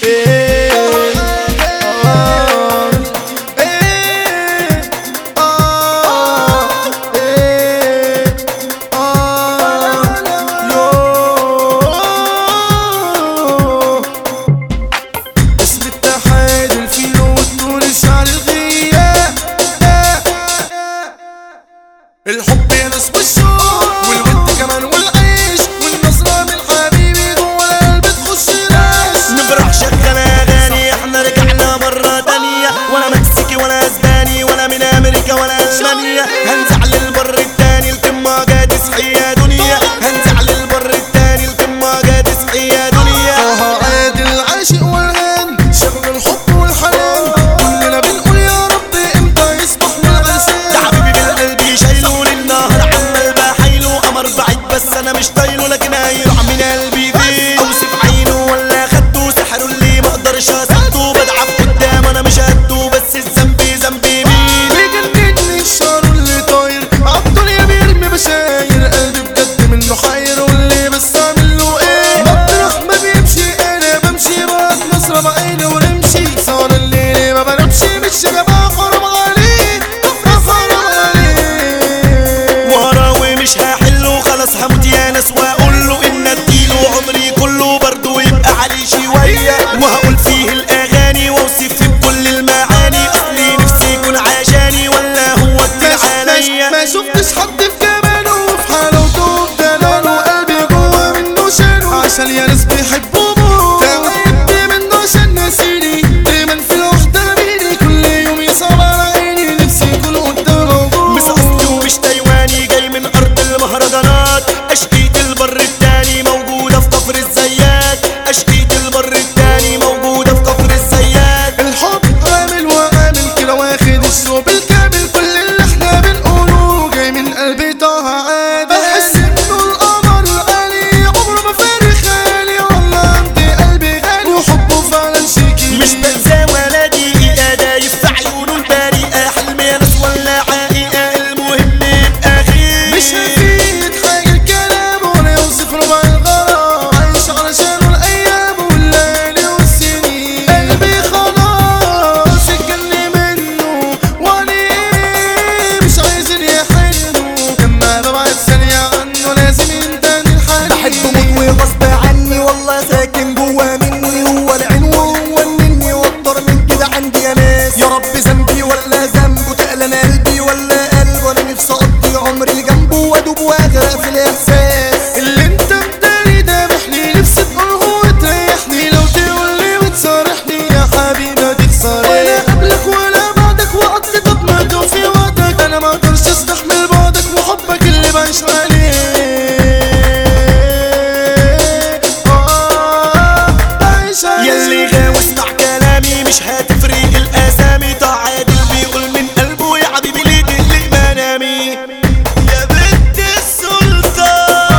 إيه آه إيه آه إيه آه يو اسم التحاد الفيلو والنور الشعر الغياب الحب يا ناس والشوق والود كمان والعيش والنصرة من حبيبي جوه القلب تخش ناس نفرح شغل اغاني احنا رجعنا مرة تانية ولا مكسيكي ولا اسباني ولا من امريكا ولا المانيا هنزعل البر التاني القمة جات تصحي يا دنيا هنزعل البر التاني القمة جات تصحي يا دنيا طه عادل العاشق والهان شغل الحب والحنان كلنا بنقول يا رب امتى يصبح من يا الغسان حبيبي بالقلب شايله للنهر عمال بحايله قمر بعيد بس انا مش طايله لكن هيروح من قلبي فيه اوصف عينه ولا خدته سحره اللي ما اقدرش اصده بدعف قدام انا مش قده بس الذنب ذنبي مين بيجنني الشعر اللي طاير عالدنيا بيرمي بشاير قلبي بجد منه حاير واللي بس اعمل له ايه مطرح ما بيمشي انا بمشي بعد نصرة بعيني ونمشي صار الليل ما بنامشي مش يا جماعة حرام عليك حرام عليك وراوي مش هحله خلاص هموت يا ناس واقول له ان اديله عمري كله برضه يبقى عليه شويه وهقول فيه الاغاني واوصف فيه بكل المعاني اصلي نفسي يكون عشاني ولا هو كتير عليا ما شفتش حد في جماله وفي حلاوته بدلاله قلبي جوه منه شانه عشان يا ناس بيحبوا موت تعبت منه عشان ناسيني دايما في الوحدة بيني كل يوم يصعب على عيني نفسي يكون قدامه مش اصلي ومش تايواني جاي من ارض المهرجانات اشقية البر التاني موجودة في كفر الزيات اشقية البر التاني موجودة في كفر الزيات الحب عامل وعامل كده واخد الشو بالكامل كل اللي احنا بنقوله جاي من قلبي طه عادل بحس انه القمر العالي عمره ما فارق خيالي والله عندي قلبي غالي وحبه فعلا شيكي مش بنسى ولا دقيقة دايف في عيونه البريئة حلم يا ناس ولا حقيقة المهم يبقى خير مش هفيد حاجة الكلام ولا يوصف ربع الغرام عايش علشانه الأيام والليالي والسنين قلبي خلاص اتجن منه وأنا مش عايزين يحنوا لما ببعد ثانية عنه لازم ينتهي الحنين بحبه موت وغصب عني والله ساكن جوا مني هو العين وهو النني واكتر من كده عندي يا ناس يا رب ذنبي ولا ذنبه تقلن قلبي ولا قلبه انا نفسي اقضي عمري جنبه وادوب واغرق في الاحساس اللي انت مداري ده محني نفسي تقول هو تريحني لو تقول لي وتصارحني يا حبيبي هتخسر ولا قبلك ولا بعدك وقت طب ما في وقتك انا ما اقدرش استحمل بعدك وحبك اللي بعيش عليه آه، بعيش عليه يلي غاوي اسمع كلامي مش هتفرق الاسامي طه عادل بيقول من قلبه يا حبيبي ليه تقلق منامي يا بنت السلطان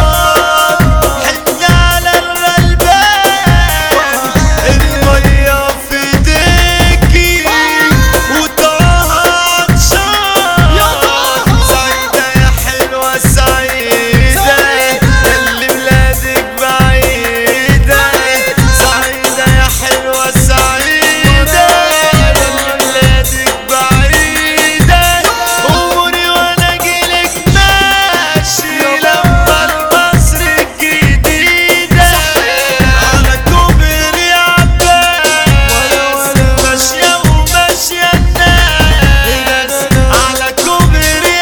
حن على الغلبان المية في ايديكي وطه عطشان سعيدة يا حلوة سعيدة اللي بلادك بعيدة سعيدة يا حلوة سعيدة اللي بلادك بعيدة أموري وأنا جيلك ماشي لما المصر الجديدة على كوبري عباس ماشية وماشية الناس على كوبري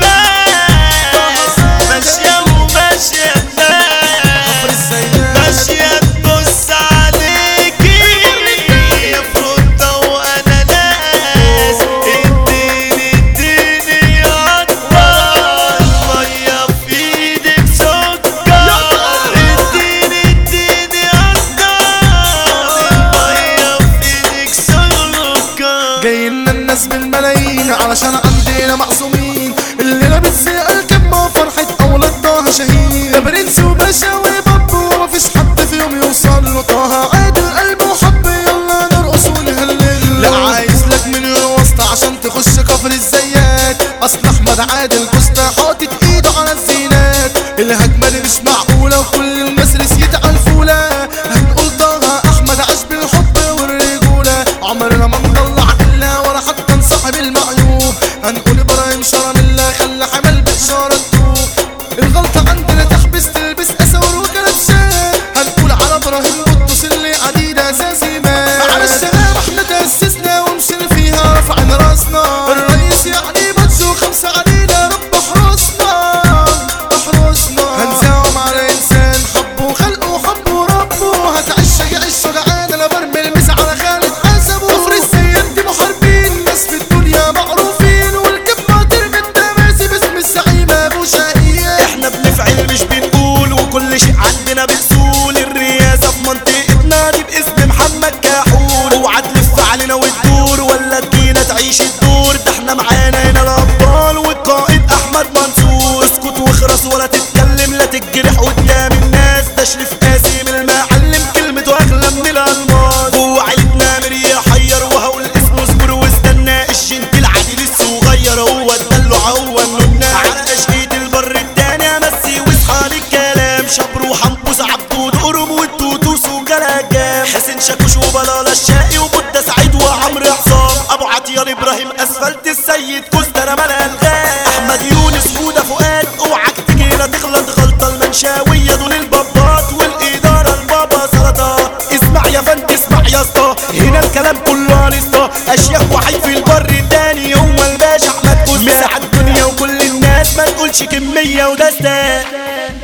عباس ماشية وماشية الناس ماشية تبص عليكي يا فروتة وأنا ناس اديني اديني أكبر مية في ايدك سكر اديني اديني أكتر مية في ايدك سكر جاي لنا الناس بالملايين علشان عندنا معصومين اللي لابس الكم فرحة أولاد طه شهيد ده برنس وباشا وبابو ومفيش حد فيهم يوصل له طه عادل قلبه حب يلا نرقص ونهلل لا عايز لك من الوسط عشان تخش كفر الزيات أصل أحمد عادل كوستا حاطط إيده على الزينات الهجمة دي مش معقولة وكل الناس رسيت على الفولة هنقول طه أحمد عاش بالحب اساسي ما على الشباب احنا تاسسنا ومشينا فيها رفعنا راسنا الرئيس يعني بتزو خمسة علينا رب احرسنا احرسنا هنزاوم على انسان حبه خلقه حبه ربه هتعشى يعيش جعان انا برمي المس على خالد حسبه كفر السيد دي محاربين ناس في الدنيا معروفين والكبة ترمي التماسي باسم الزعيم ابو شقيق احنا بنفعل مش بنقول وكل شيء عندنا بنسول الرئاسة في منطقتنا دي باسم محمد كحول اوعى تلف علينا وتدور ولا تجينا تعيش الدور ده احنا معانا هنا الابطال والقائد احمد منصور اسكت واخرس ولا تتكلم لا تتجرح قدام الناس تشريف قاسي من المعلم كلمته اغلى من الالماس جوه عيدنا مريا حير وهقول اسمه اصبر واستنى الجنتيل عادل الصغير هو الدلع هو الننا على اشقية البر التاني امسي واصحى للكلام شبر وحنبوس عبود قرب والتوتوس وجلاجام حسين شاكوش وبلاله الشقي وبودة سعيد وعمرو حسام ابو عطيان ابراهيم اسفلت السيد كوستر ملا الغام احمد يونس هدى فؤاد اوعك تجي لا تغلط غلطه المنشاويه دول البابات والاداره البابا سلطه اسمع يا فندم اسمع يا اسطى هنا الكلام كله لسه اشياخ وحي في البر التاني هو الباشا احمد كوستر مساعد الدنيا وكل الناس ما تقولش كميه وده استاذ